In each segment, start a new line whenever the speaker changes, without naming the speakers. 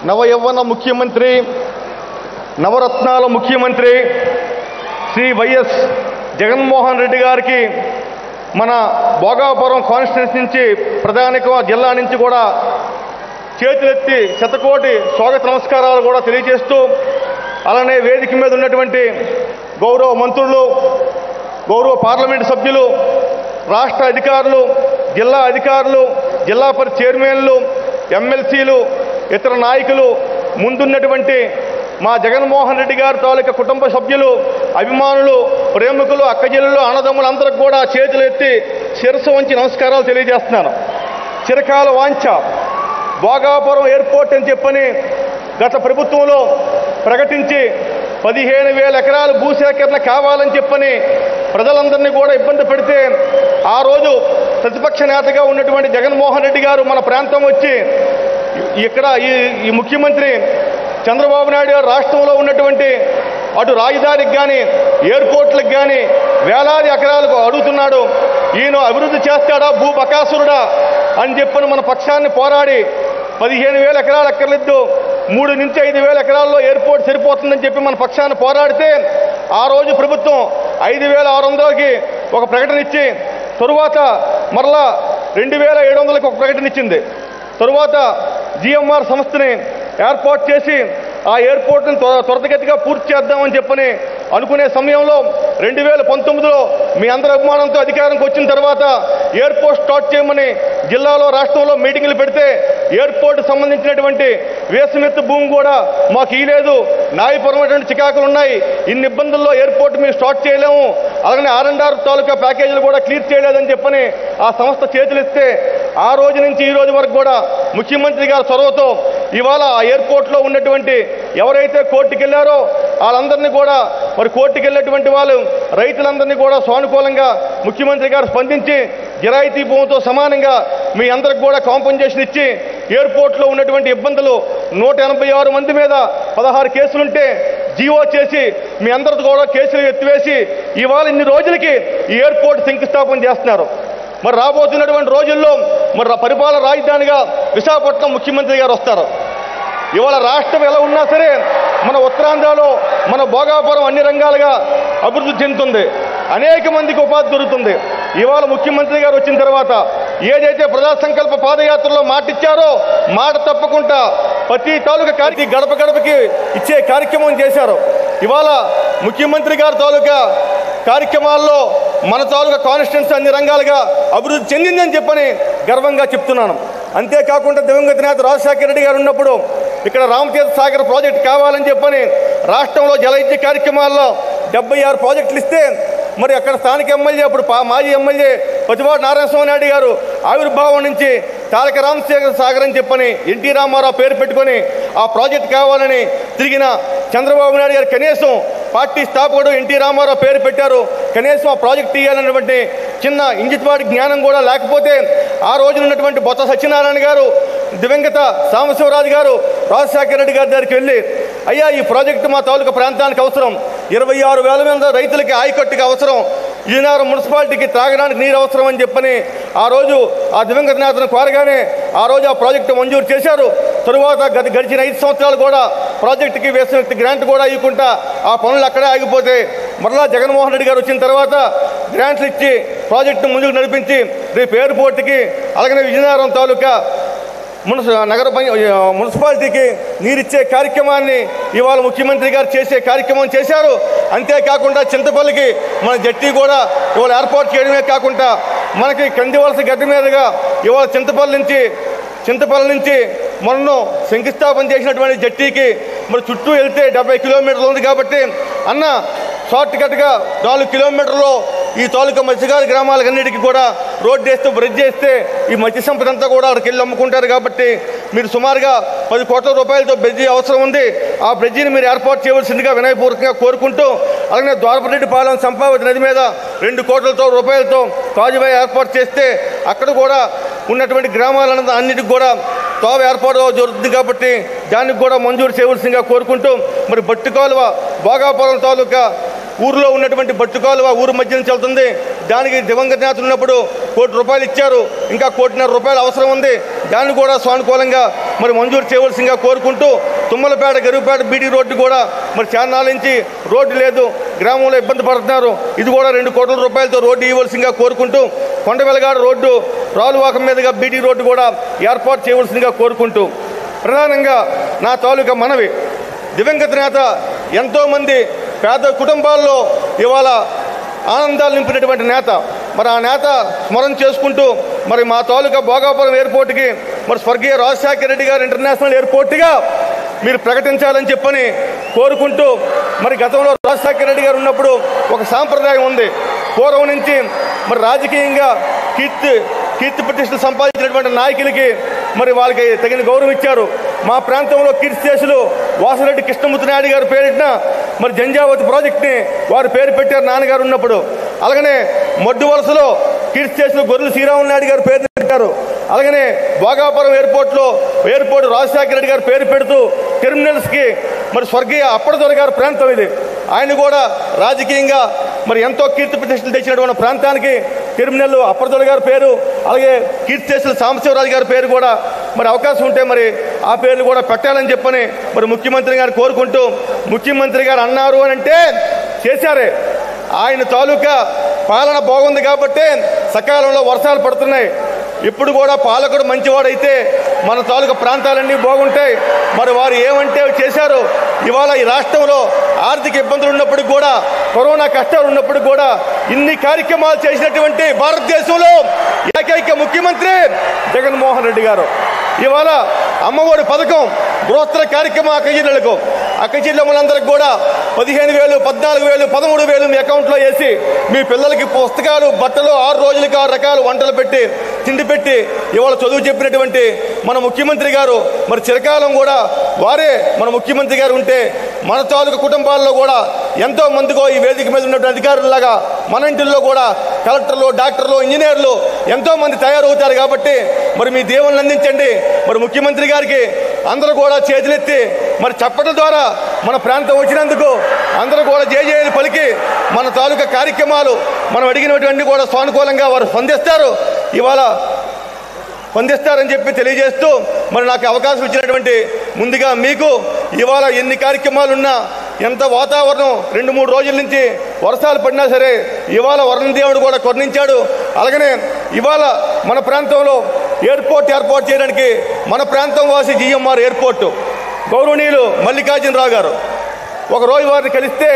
నవయవ్వన ముఖ్యమంత్రి నవరత్నాల ముఖ్యమంత్రి శ్రీ వైఎస్ జగన్మోహన్ రెడ్డి గారికి మన భోగాపురం కాన్స్టిట్యూన్సీ నుంచి ప్రధానిక జిల్లా నుంచి కూడా చేతులెత్తి శతకోటి స్వాగత నమస్కారాలు కూడా తెలియజేస్తూ అలానే వేదిక మీద ఉన్నటువంటి గౌరవ మంత్రులు గౌరవ పార్లమెంటు సభ్యులు రాష్ట్ర అధికారులు జిల్లా అధికారులు జిల్లా పరిషత్ చైర్మన్లు ఎమ్మెల్సీలు ఇతర నాయకులు ముందున్నటువంటి మా జగన్మోహన్ రెడ్డి గారి తాలూకా కుటుంబ సభ్యులు అభిమానులు ప్రేమికులు అక్కజల్లులు అన్నదమ్ములు అందరికి కూడా చేతులు ఎత్తి శిరస్సు వంచి నమస్కారాలు తెలియజేస్తున్నాను చిరకాల వాంఛ భోగాపురం ఎయిర్పోర్ట్ అని చెప్పని గత ప్రభుత్వంలో ప్రకటించి పదిహేను వేల ఎకరాలు భూసేకరణ కావాలని చెప్పని ప్రజలందరినీ కూడా ఇబ్బంది పెడితే ఆ రోజు ప్రతిపక్ష నేతగా ఉన్నటువంటి జగన్మోహన్ రెడ్డి గారు మన ప్రాంతం వచ్చి ఇక్కడ ఈ ఈ ముఖ్యమంత్రి చంద్రబాబు నాయుడు గారు రాష్ట్రంలో ఉన్నటువంటి అటు రాజధానికి కానీ ఎయిర్పోర్ట్లకు కానీ వేలాది ఎకరాలకు అడుగుతున్నాడు ఈయన అభివృద్ధి చేస్తాడా భూ బకాసురుడా అని చెప్పని మన పక్షాన్ని పోరాడి పదిహేను వేల ఎకరాలు ఎక్కర్లేదు మూడు నుంచి ఐదు వేల ఎకరాల్లో ఎయిర్పోర్ట్ సరిపోతుందని చెప్పి మన పక్షాన్ని పోరాడితే ఆ రోజు ప్రభుత్వం ఐదు వేల ఆరు వందలకి ఒక ప్రకటన ఇచ్చి తరువాత మరలా రెండు వేల ఏడు వందలకి ఒక ప్రకటన ఇచ్చింది తరువాత జిఎంఆర్ సంస్థని ఏర్పాటు చేసి ఆ ఎయిర్పోర్ట్ని త్వర త్వరితగతిగా పూర్తి చేద్దామని చెప్పని అనుకునే సమయంలో రెండు వేల పంతొమ్మిదిలో మీ అందరి అభిమానంతో అధికారంకి వచ్చిన తర్వాత ఎయిర్పోర్ట్ స్టార్ట్ చేయమని జిల్లాలో రాష్ట్రంలో మీటింగులు పెడితే ఎయిర్పోర్ట్ సంబంధించినటువంటి వేసమెత్తు భూమి కూడా మాకు ఇలేదు న్యాయపరమైనటువంటి చికాకులు ఉన్నాయి ఇన్ని ఇబ్బందుల్లో ఎయిర్పోర్ట్ మేము స్టార్ట్ చేయలేము అలాగనే ఆర్ అండ్ ఆర్ తాలూకా ప్యాకేజీలు కూడా క్లియర్ చేయలేదని చెప్పని ఆ సంస్థ చేతులిస్తే ఆ రోజు నుంచి ఈ రోజు వరకు కూడా ముఖ్యమంత్రి గారి చొరవతో ఇవాళ ఆ ఎయిర్పోర్ట్లో ఉన్నటువంటి ఎవరైతే కోర్టుకి వెళ్ళారో వాళ్ళందరినీ కూడా మరి కోర్టుకి వెళ్ళేటువంటి వాళ్ళు రైతులందరినీ కూడా సానుకూలంగా ముఖ్యమంత్రి గారు స్పందించి గిరాయితీ భూమితో సమానంగా మీ అందరికి కూడా కాంపన్సేషన్ ఇచ్చి ఎయిర్పోర్ట్లో ఉన్నటువంటి ఇబ్బందులు నూట ఎనభై ఆరు మంది మీద పదహారు కేసులుంటే జీవో చేసి మీ అందరితో కూడా కేసులు ఎత్తివేసి ఇవాళ ఇన్ని రోజులకి ఈ ఎయిర్పోర్ట్ శంకుస్థాపన చేస్తున్నారు మరి రాబోతున్నటువంటి రోజుల్లో మరి రా- పరిపాలన రాజధానిగా విశాఖపట్నం ముఖ్యమంత్రి గారు వస్తారు ఇవాళ రాష్ట్రం ఎలా ఉన్నా సరే మన ఉత్తరాంధ్రలో మన భోగాపురం అన్ని రంగాలుగా అభివృద్ధి చెందుతుంది అనేక మందికి ఉపాధి దొరుకుతుంది ఇవాళ ముఖ్యమంత్రి గారు వచ్చిన తర్వాత ఏదైతే ప్రజా సంకల్ప పాదయాత్రలో మాట ఇచ్చారో మాట తప్పకుండా ప్రతి తాలూకా కార్య గడప గడపకి ఇచ్చే కార్యక్రమం చేశారు ఇవాళ ముఖ్యమంత్రి గారి తాలూకా కార్యక్రమాల్లో మన తాలూకా కాన్స్టిట్యున్సీ అన్ని రంగాలుగా అభివృద్ధి చెందిందని చెప్పని గర్వంగా చెప్తున్నాను అంతేకాకుండా దివంగత నేత రాజశేఖర రెడ్డి గారు ఉన్నప్పుడు ఇక్కడ రామతీర్థ సాగర్ ప్రాజెక్ట్ కావాలని చెప్పని రాష్ట్రంలో జలవిద్య కార్యక్రమాల్లో డెబ్బై ఆరు ప్రాజెక్టులు ఇస్తే మరి అక్కడ స్థానిక ఎమ్మెల్యే అప్పుడు పా- మాజీ ఎమ్మెల్యే పతిపాటి నారాయణ స్వామి నాయుడు గారు ఆవిర్భావం నుంచి తారక రామశేఖర్ సాగర్ అని చెప్పని ఎన్టీ రామారావు పేరు పెట్టుకొని ఆ ప్రాజెక్ట్ కావాలని తిరిగిన చంద్రబాబు నాయుడు గారు కనీసం పార్టీ స్థాపకుడు ఎన్టీ రామారావు పేరు పెట్టారు కనీసం ఆ ప్రాజెక్ట్ ఇవ్వాలన్నటువంటి చిన్న ఇంజిత్వాడి జ్ఞానం కూడా లేకపోతే ఆ రోజున ఉన్నటువంటి బొత్స సత్యనారాయణ గారు దివంగత సాంబశివరాజు గారు రాజశేఖర రెడ్డి గారి దగ్గరికి వెళ్ళి అయ్యా ఈ ప్రాజెక్టు మా తాలూకా ప్రాంతానికి అవసరం ఇరవై ఆరు వేల మంది రైతులకి ఆయకట్టుకి అవసరం ఈనారు మున్సిపాలిటీకి త్రాగడానికి నీరు అవసరం అని చెప్పని ఆ రోజు ఆ దివంగత నేతను కోరగానే ఆ రోజు ఆ ప్రాజెక్టు మంజూరు చేశారు తరువాత గత గడిచిన ఐదు సంవత్సరాలు కూడా ప్రాజెక్టుకి వేసిన గ్రాంట్ కూడా ఇవ్వకుండా ఆ పనులు అక్కడే ఆగిపోతే మరలా జగన్మోహన్ రెడ్డి గారు వచ్చిన తర్వాత గ్రాంట్లు ఇచ్చి ప్రాజెక్టు ముందుకు నడిపించి రేపు ఎయిర్పోర్ట్కి అలాగనే విజయనగరం తాలూకా మున్సి నగర పం- మున్సిపాలిటీకి నీరిచ్చే కార్యక్రమాన్ని ఇవాళ ముఖ్యమంత్రి గారు చేసే కార్యక్రమం చేశారు అంతేకాకుండా చింతపల్లికి మన జట్టి కూడా ఇవాళ ఏర్పాటు చేయడమే కాకుండా మనకి కందివలస గడ్డ మీదుగా ఇవాళ చింతపల్లి నుంచి చింతపల్లి నుంచి మొన్న శంకుస్థాపన చేసినటువంటి జట్టీకి మరి చుట్టూ వెళ్తే డెబ్బై కిలోమీటర్లు ఉంది కాబట్టి అన్న షార్ట్ కట్గా నాలుగు కిలోమీటర్లు ఈ తాలూకా మత్స్యకార గ్రామాలకన్నిటికీ కూడా రోడ్డు వేస్తే బ్రిడ్జ్ చేస్తే ఈ మత్స్య సంపద అంతా కూడా అక్కడికి వెళ్ళి అమ్ముకుంటారు కాబట్టి మీరు సుమారుగా పది కోట్ల రూపాయలతో బ్రిడ్జి అవసరం ఉంది ఆ బ్రిడ్జిని మీరు ఏర్పాటు చేయవలసిందిగా వినయపూర్వకంగా కోరుకుంటూ అలాగే ద్వారపరెడ్డి పాలెం సంపావతి నది మీద రెండు కోట్లతో రూపాయలతో కాజుబాయ్ ఏర్పాటు చేస్తే అక్కడ కూడా ఉన్నటువంటి గ్రామాలన్న అన్నిటికి కూడా తోవ ఏర్పాటు జరుగుతుంది కాబట్టి దానికి కూడా మంజూరు చేయవలసిందిగా కోరుకుంటూ మరి బట్టు కాలువ భోగాపురం తాలూకా ఊరిలో ఉన్నటువంటి బట్టు కాలువ ఊరు మధ్య నుంచి వెళ్తుంది దానికి దివంగత నేతలు ఉన్నప్పుడు కోటి రూపాయలు ఇచ్చారు ఇంకా కోటిన్నర రూపాయలు అవసరం ఉంది దాన్ని కూడా సానుకూలంగా మరి మంజూరు చేయవలసిందిగా కోరుకుంటూ తుమ్మలపేట గరువుపేట బీటీ రోడ్డు కూడా మరి చాన్నాళ్ళ నుంచి రోడ్డు లేదు గ్రామంలో ఇబ్బంది పడుతున్నారు ఇది కూడా రెండు కోట్ల రూపాయలతో రోడ్డు ఇవ్వాల్సిందిగా కోరుకుంటూ కొండవెలగాడ రోడ్డు రాలువాకం మీదుగా బీటీ రోడ్డు కూడా ఏర్పాటు చేయవలసిందిగా కోరుకుంటూ ప్రధానంగా నా తాలూకా మనవి దివంగత నేత ఎంతోమంది పేద కుటుంబాల్లో ఇవాళ ఆనందాలు నింపినటువంటి నేత మరి ఆ నేత స్మరణ చేసుకుంటూ మరి మా తాలూకా భోగాపురం ఎయిర్పోర్ట్కి మరి స్వర్గీయ రాజశేఖర రెడ్డి గారు ఇంటర్నేషనల్ ఎయిర్పోర్ట్గా మీరు ప్రకటించాలని చెప్పని కోరుకుంటూ మరి గతంలో రాజశేఖర రెడ్డి గారు ఉన్నప్పుడు ఒక సాంప్రదాయం ఉంది పూర్వం నుంచి మరి రాజకీయంగా కీర్తి కీర్తి ప్రతిష్టలు సంపాదించినటువంటి నాయకులకి మరి వాళ్ళకి తగిన గౌరవం ఇచ్చారు మా ప్రాంతంలో కీర్తిశేషులు వాసరెడ్డి కృష్ణమూర్తి నాయుడు గారు పేరిట మరి జంజావతి ప్రాజెక్ట్ని వారు పేరు పెట్టారు నాన్నగారు ఉన్నప్పుడు అలాగనే మొడ్డు వలసలో కీర్తిశేషులు గొర్రెల శ్రీరాములు నాయుడు గారు పేరు పెట్టారు అలాగనే భోగాపురం ఎయిర్పోర్ట్లో ఎయిర్పోర్ట్ రాజశేఖర రెడ్డి గారు పేరు పెడుతూ టెర్మినల్స్కి మరి స్వర్గీయ అప్పడదొర గారి ప్రాంతం ఇది ఆయన కూడా రాజకీయంగా మరి ఎంతో కీర్తి ప్రతిష్టలు తెచ్చినటువంటి ప్రాంతానికి టెర్మినల్ అప్పడదొర గారి పేరు అలాగే కీర్తిశేషులు సాంబశివరాజు గారి పేరు కూడా మరి అవకాశం ఉంటే మరి ఆ పేర్లు కూడా పెట్టాలని చెప్పని మరి ముఖ్యమంత్రి గారు కోరుకుంటూ ముఖ్యమంత్రి గారు అన్నారు అని అంటే చేశారే ఆయన తాలూకా పాలన బాగుంది కాబట్టి సకాలంలో వర్షాలు పడుతున్నాయి ఇప్పుడు కూడా పాలకుడు మంచివాడైతే మన తాలూకా ప్రాంతాలన్నీ బాగుంటాయి మరి వారు ఏమంటే చేశారు ఇవాళ ఈ రాష్ట్రంలో ఆర్థిక ఇబ్బందులు ఉన్నప్పటికి కూడా కరోనా కష్టాలు ఉన్నప్పటికి కూడా ఇన్ని కార్యక్రమాలు చేసినటువంటి భారతదేశంలో ఏకైక ముఖ్యమంత్రి జగన్మోహన్ రెడ్డి గారు ఇవాళ అమ్మఒడి పథకం బృహత్తర కార్యక్రమం అక్క జిల్లాలకు అక్క జిల్లాలందరికి కూడా పదిహేను వేలు పద్నాలుగు వేలు పదమూడు వేలు మీ అకౌంట్లో వేసి మీ పిల్లలకి పుస్తకాలు బట్టలు ఆరు రోజులకి ఆరు రకాల వంటలు పెట్టి తిండి పెట్టి ఇవాళ చదువు చెప్పినటువంటి మన ముఖ్యమంత్రి గారు మరి చిరకాలం కూడా వారే మన ముఖ్యమంత్రి గారు ఉంటే మన తాలూకు కుటుంబాల్లో కూడా ఎంతో మందికో ఈ వేదిక మీద ఉన్నటువంటి అధికారులాగా మన ఇంటిల్లో కూడా కలెక్టర్లు డాక్టర్లు ఇంజనీర్లు ఎంతో మంది తయారవుతారు కాబట్టి మరి మీ దేవుళ్ళని అందించండి మరి ముఖ్యమంత్రి గారికి అందరూ కూడా చేతులెత్తి మరి చప్పట్ల ద్వారా మన ప్రాంతం వచ్చినందుకు అందరూ కూడా జేజేలు పలికి మన తాలూకా కార్యక్రమాలు మనం అడిగినటువంటి కూడా సానుకూలంగా వారు స్పందిస్తారు ఇవాళ స్పందిస్తారని చెప్పి తెలియజేస్తూ మరి నాకు అవకాశం ఇచ్చినటువంటి ముందుగా మీకు ఇవాళ ఎన్ని కార్యక్రమాలున్నా ఎంత వాతావరణం రెండు మూడు రోజుల నుంచి వర్షాలు పడినా సరే ఇవాళ వరుణ దేవుడు కూడా కరుణించాడు అలాగనే ఇవాళ మన ప్రాంతంలో ఎయిర్పోర్ట్ ఏర్పాటు చేయడానికి మన ప్రాంతం వాసి జిఎంఆర్ ఎయిర్పోర్టు గౌరవనీయులు మల్లికార్జునరావు గారు ఒకరోజు వారిని కలిస్తే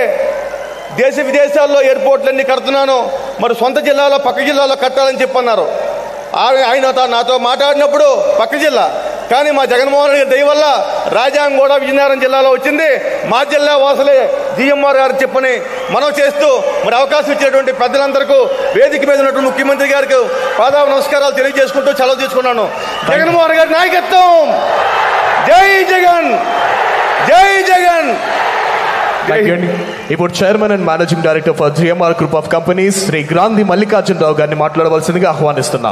దేశ విదేశాల్లో ఎయిర్పోర్ట్లన్నీ కడుతున్నాను మరి సొంత జిల్లాలో పక్క జిల్లాలో కట్టాలని చెప్పన్నారు ఆ- ఆయన తా- నాతో మాట్లాడినప్పుడు పక్క జిల్లా కానీ మా జగన్మోహన్ రెడ్డి దయ వల్ల రాజాం కూడా విజయనగరం జిల్లాలో వచ్చింది మా జిల్లా వాసులే జిఎంఆర్ గారు చెప్పని మనం చేస్తూ మరి అవకాశం ఇచ్చినటువంటి పెద్దలందరికీ వేదిక మీద ఉన్నటువంటి ముఖ్యమంత్రి గారికి పాదావ నమస్కారాలు తెలియజేసుకుంటూ సెలవు తీసుకున్నాను జగన్మోహన్ గారి నాయకత్వం జై జగన్ జై జగన్
థ్యాంక్ యూ అండి ఇప్పుడు chairman and managing director for GMR group of companies Shri Grandhi Mallikarjunarao గారిని మాట్లాడవలసిందిగా ఆహ్వానిస్తున్నాం